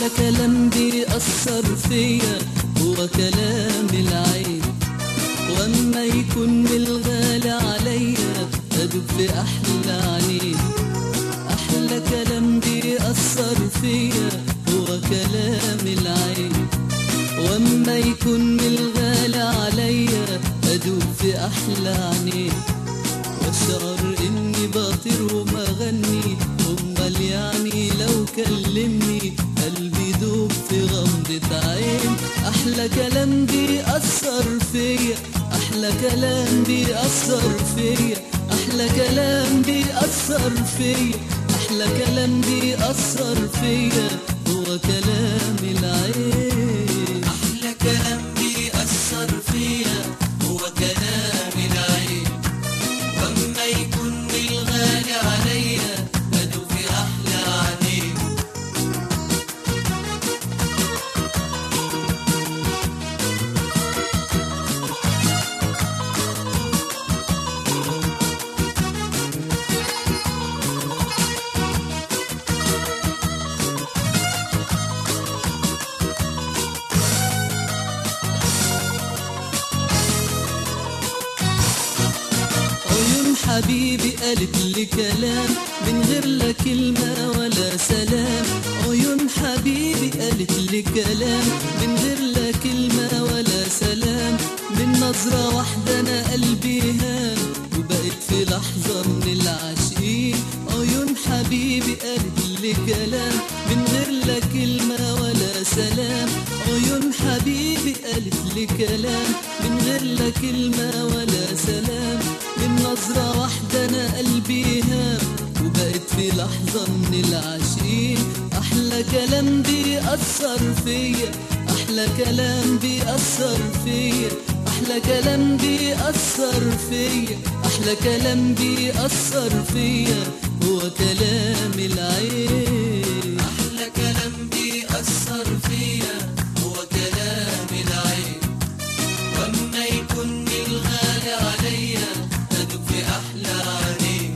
أحلى كلام بيأثر فيا هو كلام العين وأما يكون من الغالي عليا أدب في أحلى عينيه أحلى كلام بيأثر فيا هو كلام العين وأما يكون من الغالي عليا أدوب في أحلى عينيه واشعر اني بطير وما غني امال يعني لو كلمني قلبي دوب في غمضة عين احلى كلام بيأثر فيا احلى كلام بيأثر فيا احلى كلام بيأثر فيا احلى كلام بيأثر فيا هو كلام العين احلى كلام بيأثر فيا هو كلام العين واما يكون الغالي عليا بدو في احلى عينيه عيون حبيبي قالت لي كلام من غير لا كلمة ولا سلام عيون حبيبي قالت لي كلام من غير لا كلمة ولا سلام من نظرة واحدة أنا قلبي هام وبقيت في لحظة من العاشقين عيون حبيبي قالت لي كلام من غير لا كلمة ولا سلام عيون حبيبي قالت لي كلام من غير لا كلمة ولا سلام من نظرة واحدة أنا قلبي هام وبقيت في لحظة من العاشقين أحلى كلام بيأثر فيا أحلى كلام بيأثر فيا أحلى كلام بيأثر فيا أحلى كلام بيأثر فيا هو كلام العين أحلى كلام بيأثر فيا هو كلام العين واما يكون الغالي عليا ادوب في احلى عينيه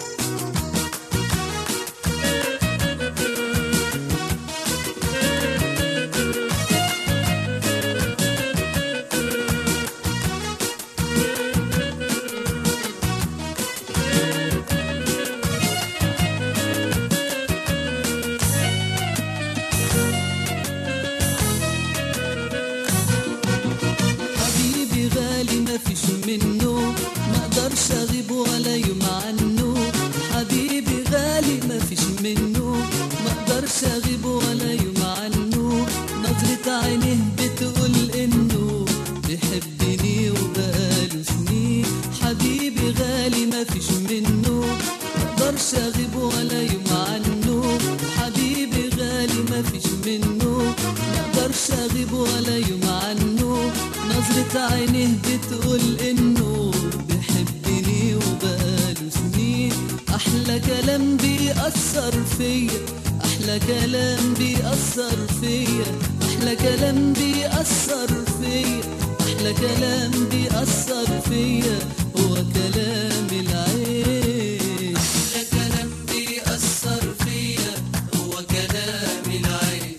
حبيبي غالي ما فيش منه ما اقدرش اغيب ولا يوم عنه حبيبي غالي ما فيش منه ما اقدرش اغيب ولا يوم عنه نظرة عينيه بتقول انه بيحبني وبقاله سنين حبيبي غالي ما فيش منه ما اقدرش اغيب ولا يوم عنه حبيبي غالي ما فيش منه ما اقدرش اغيب ولا يوم عنه نظرة عينيه بتقول انه بيحبني وبقاله سنين احلى كلام بيأثر فيا احلى كلام بيأثر فيا احلى كلام بيأثر فيا احلى كلام بيأثر فيا هو كلام العين احلى كلام بيأثر فيا هو كلام العين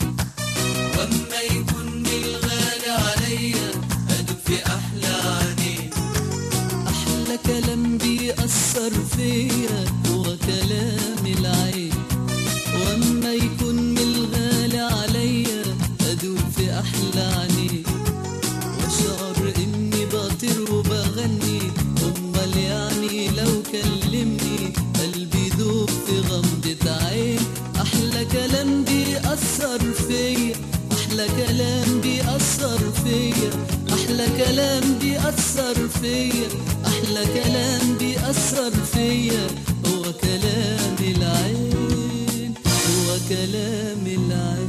واما يكون الغالي عليا ادوب في احلى عينيه احلى كلام بيأثر فيا هو كلام العين واما يكون من الغالي عليا ادوب في احلى عينيه واشعر اني بطير وبغني امال يعني لو كلمني قلبي دوب في غمضة عين احلى كلام بيأثر فيا احلى كلام بيأثر فيا احلى كلام بيأثر فيا احلى كلام بيأثر فيا هو كلام العين هو كلام العين